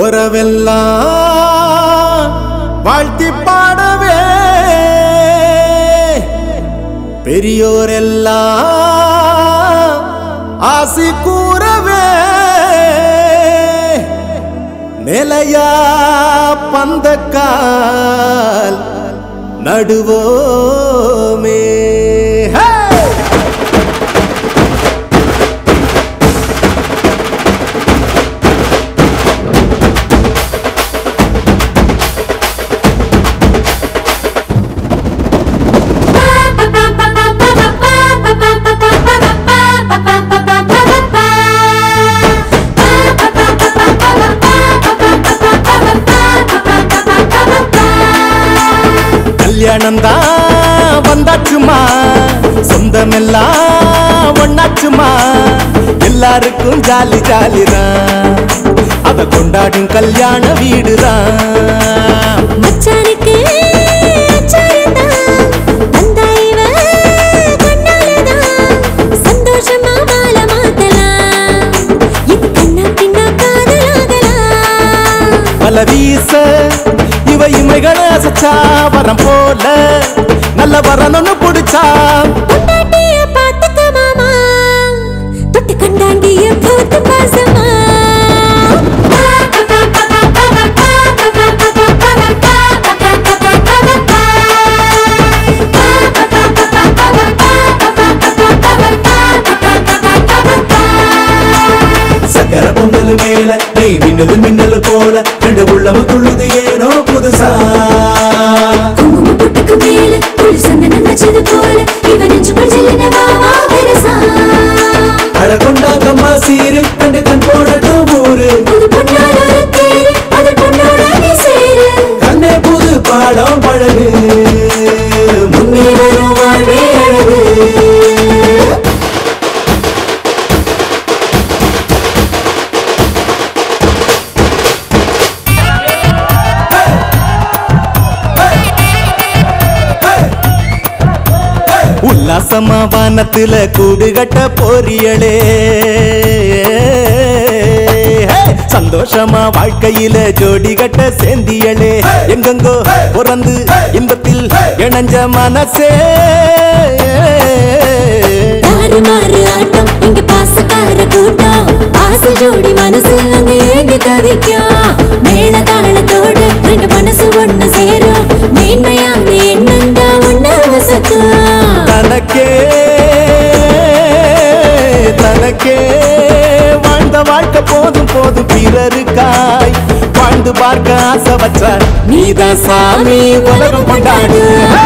உறவெல்லாம் வாழ்த்தி பாடவே பெரியோரெல்லாம் ஆசி கூறவே நிலையா பந்தக்கால் நடுவோமே ஹே! கல்யாணம் தான் வந்தாச்சுமா சொந்தமெல்லாம் ஒண்ணாச்சுமா எல்லாருக்கும் ஜாலி ஜாலி தான் அத கொண்டாடும் கல்யாண வீடுதான் மச்சானுக்கு அச்சாரந்தான் வந்தா இவ கண்ணாலதான் சந்தோஷமா வாழ மாத்தலாம் இது கண்ணா பின்னா காதலாகலாம் பல வீச இவ இமைகளை அசைச்சா வரம் போல நல்ல வரணும்னு புடிச்சா பொண்டாட்டிய பாத்துக்க மாமா தொட்டு கண்டாண்டிய போத்து பாசமா சக்கர பொங்கல் மேல நெய் மின்னலு மின்னலு போல ரெண்டு உள்ளம துள்ளுது ஏனோ புதுசா குங்கும பொட்டுக்கு மேல குளிர் சந்தனம் நச்சது போல இவ நெஞ்சுக்குள் ஜில்லுன வாவா பெருசா அட கொண்டாக்கம்மா சீரு கண்டு கண் போடட்டும் ஊரு புது பொன்னால ஒரு தேரு அது பொண்ணோட நீ சேரு கண்ணே புது பாடம் பழகு முன்னே வரும் வாழ்வே அழகு உல்லாசமா வானத்துல கூடு கட்ட போறியளே ஹே! சந்தோஷமா வாழ்க்கையில ஜோடி கட்ட சேந்தியளே எங்கெங்கோ பிறந்து இன்பத்தில் இணைஞ்ச மனசே மாறு மாறு ஆட்டம் இங்க பாசக்கார கூட்டம் ஆசை ஜோடி மனசு அங்க ஏங்கி தவிக்கும் மேல தாளத்தோடு ரெண்டு மனசு ஒண்ணு சேரும் மேன்மையான எண்ணந்தா ஒண்ணு வசக்கும் தனக்கே தனக்கே வாழ்ந்த வாழ்க்கை போதும் போதும் பிறருக்காய் வாழ்ந்து பார்க்க ஆசை வச்சார் நீதான் சாமி உலகம் கொண்டாடு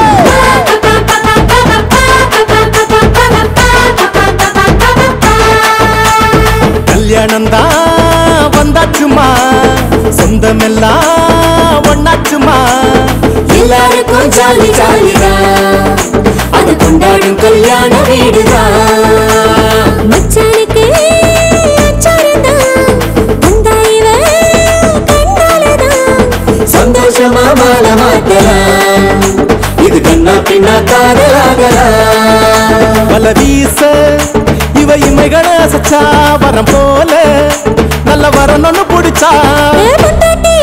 கல்யாணம் தான் வந்தாச்சுமா சொந்தமெல்லாம் ஒண்ணாச்சுமா எல்லாருக்கும் ஜாலி ஜாலிதான் அது கொண்டாடும் கல்யாண வீடுதான் மச்சானுக்கு அச்சாரந்தான் வந்தா இவ கண்ணாலதான் சந்தோஷமா வாழ மாட்டலாம் இது கண்ணா பின்னா காதலாகலாம் பல வீச இவ இமைகளை அசைச்சா வரம் போல நல்ல வரணும்னு பிடிச்சா ஏ பொண்டாட்டி